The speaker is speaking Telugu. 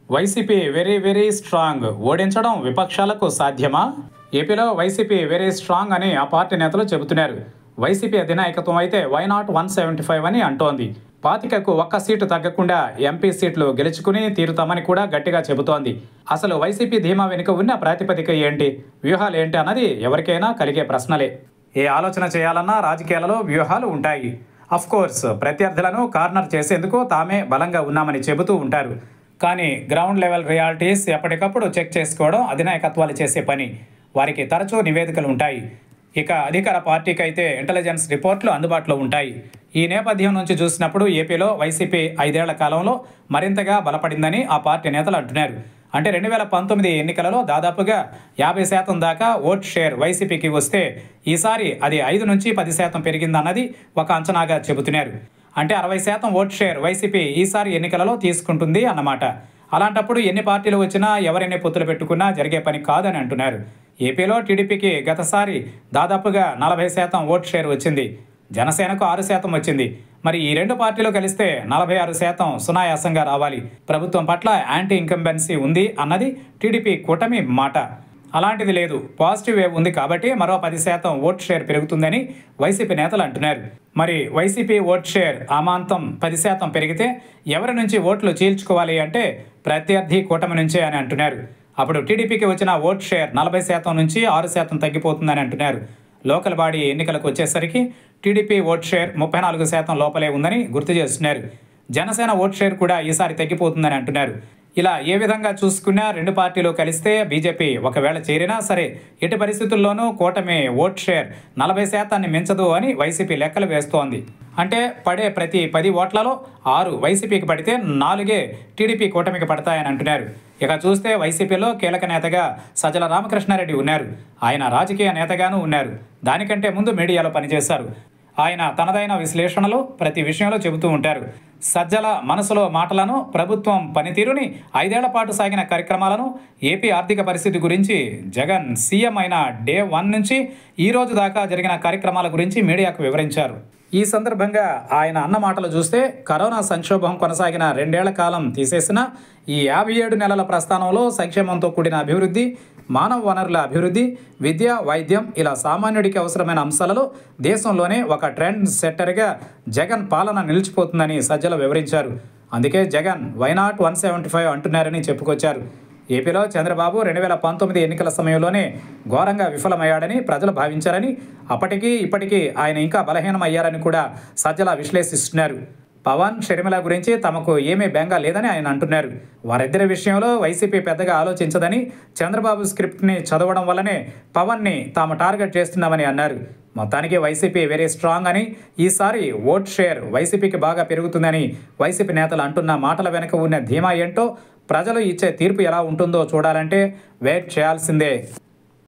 వైసీపీ వెరీ వెరీ స్ట్రాంగ్ ఓడించడం విపక్షాలకు సాధ్యమా ఏపీలో వైసీపీ వెరీ స్ట్రాంగ్ అని ఆ పార్టీ నేతలు చెబుతున్నారు వైసీపీ అధినాయకత్వం అయితే వైనాట్ వన్ సెవెంటీ ఫైవ్ అని అంటోంది పాతికకు ఒక్క సీటు తగ్గకుండా ఎంపీ సీట్లు గెలుచుకుని తీరుతామని కూడా గట్టిగా చెబుతోంది అసలు వైసీపీ ధీమా వెనుక ఉన్న ప్రాతిపదిక ఏంటి వ్యూహాలు ఏంటి అన్నది ఎవరికైనా కలిగే ప్రశ్నలే ఏ ఆలోచన చేయాలన్నా రాజకీయాలలో వ్యూహాలు ఉంటాయి అఫ్ కోర్స్ ప్రత్యర్థులను కార్నర్ చేసేందుకు తామే బలంగా ఉన్నామని చెబుతూ ఉంటారు కానీ గ్రౌండ్ లెవెల్ రియాలిటీస్ ఎప్పటికప్పుడు చెక్ చేసుకోవడం అధినాయకత్వాలు చేసే పని వారికి తరచూ నివేదికలు ఉంటాయి ఇక అధికార పార్టీకి అయితే ఇంటెలిజెన్స్ రిపోర్ట్లు అందుబాటులో ఉంటాయి ఈ నేపథ్యం నుంచి చూసినప్పుడు ఏపీలో వైసీపీ ఐదేళ్ల కాలంలో మరింతగా బలపడిందని ఆ పార్టీ నేతలు అంటున్నారు అంటే రెండు వేల పంతొమ్మిది ఎన్నికలలో దాదాపుగా యాభై శాతం దాకా ఓట్ షేర్ వైసీపీకి వస్తే ఈసారి అది ఐదు నుంచి పది శాతం పెరిగిందన్నది ఒక అంచనాగా చెబుతున్నారు అంటే అరవై శాతం ఓట్ షేర్ వైసీపీ ఈసారి ఎన్నికలలో తీసుకుంటుంది అన్నమాట అలాంటప్పుడు ఎన్ని పార్టీలు వచ్చినా ఎవరెన్ని పొత్తులు పెట్టుకున్నా జరిగే పని కాదని అంటున్నారు ఏపీలో టీడీపీకి గతసారి దాదాపుగా నలభై శాతం ఓట్ షేర్ వచ్చింది జనసేనకు ఆరు శాతం వచ్చింది మరి ఈ రెండు పార్టీలు కలిస్తే నలభై ఆరు శాతం సునాయాసంగా రావాలి ప్రభుత్వం పట్ల యాంటీ ఇంకంబెన్సీ ఉంది అన్నది టీడీపీ కూటమి మాట అలాంటిది లేదు పాజిటివ్ వేవ్ ఉంది కాబట్టి మరో పది శాతం ఓట్ షేర్ పెరుగుతుందని వైసీపీ నేతలు అంటున్నారు మరి వైసీపీ ఓట్ షేర్ అమాంతం పది శాతం పెరిగితే ఎవరి నుంచి ఓట్లు చీల్చుకోవాలి అంటే ప్రత్యర్థి కూటమి నుంచే అని అంటున్నారు అప్పుడు టీడీపీకి వచ్చిన ఓట్ షేర్ నలభై శాతం నుంచి ఆరు శాతం తగ్గిపోతుందని అంటున్నారు లోకల్ బాడీ ఎన్నికలకు వచ్చేసరికి టీడీపీ ఓట్ షేర్ ముప్పై నాలుగు శాతం లోపలే ఉందని గుర్తు చేస్తున్నారు జనసేన ఓట్ షేర్ కూడా ఈసారి తగ్గిపోతుందని అంటున్నారు ఇలా ఏ విధంగా చూసుకున్నా రెండు పార్టీలు కలిస్తే బీజేపీ ఒకవేళ చేరినా సరే ఎట్టి పరిస్థితుల్లోనూ కూటమి ఓట్ షేర్ నలభై శాతాన్ని మించదు అని వైసీపీ లెక్కలు వేస్తోంది అంటే పడే ప్రతి పది ఓట్లలో ఆరు వైసీపీకి పడితే నాలుగే టీడీపీ కూటమికి పడతాయని అంటున్నారు ఇక చూస్తే వైసీపీలో కీలక నేతగా సజ్జల రామకృష్ణారెడ్డి ఉన్నారు ఆయన రాజకీయ నేతగానూ ఉన్నారు దానికంటే ముందు మీడియాలో పనిచేశారు ఆయన తనదైన విశ్లేషణలు ప్రతి విషయంలో చెబుతూ ఉంటారు సజ్జల మనసులో మాటలను ప్రభుత్వం పనితీరుని ఐదేళ్ల పాటు సాగిన కార్యక్రమాలను ఏపీ ఆర్థిక పరిస్థితి గురించి జగన్ సీఎం అయిన డే వన్ నుంచి ఈ రోజు దాకా జరిగిన కార్యక్రమాల గురించి మీడియాకు వివరించారు ఈ సందర్భంగా ఆయన అన్న మాటలు చూస్తే కరోనా సంక్షోభం కొనసాగిన రెండేళ్ల కాలం తీసేసిన ఈ యాభై ఏడు నెలల ప్రస్థానంలో సంక్షేమంతో కూడిన అభివృద్ధి మానవ వనరుల అభివృద్ధి విద్య వైద్యం ఇలా సామాన్యుడికి అవసరమైన అంశాలలో దేశంలోనే ఒక ట్రెండ్ సెట్టర్గా జగన్ పాలన నిలిచిపోతుందని సజ్జల వివరించారు అందుకే Jagan why not one seventy five అంటున్నారని చెప్పుకొచ్చారు ఏపీలో చంద్రబాబు రెండు వేల పంతొమ్మిది ఎన్నికల సమయంలోనే ఘోరంగా విఫలమయ్యాడని ప్రజలు భావించారని అప్పటికీ ఇప్పటికీ ఆయన ఇంకా బలహీనమయ్యారని కూడా సజ్జల విశ్లేషిస్తున్నారు పవన్ షర్మిల గురించి తమకు ఏమీ బెంగ లేదని ఆయన అంటున్నారు వారిద్దరి విషయంలో వైసీపీ పెద్దగా ఆలోచించదని చంద్రబాబు స్క్రిప్ట్ని చదవడం వల్లనే పవన్ని తాము టార్గెట్ చేస్తున్నామని అన్నారు మొత్తానికి వైసీపీ వెరీ స్ట్రాంగ్ అని ఈసారి ఓట్ షేర్ వైసీపీకి బాగా పెరుగుతుందని వైసీపీ నేతలు అంటున్న మాటల వెనుక ఉన్న ధీమా ఏంటో ప్రజలు ఇచ్చే తీర్పు ఎలా ఉంటుందో చూడాలంటే వెయిట్ చేయాల్సిందే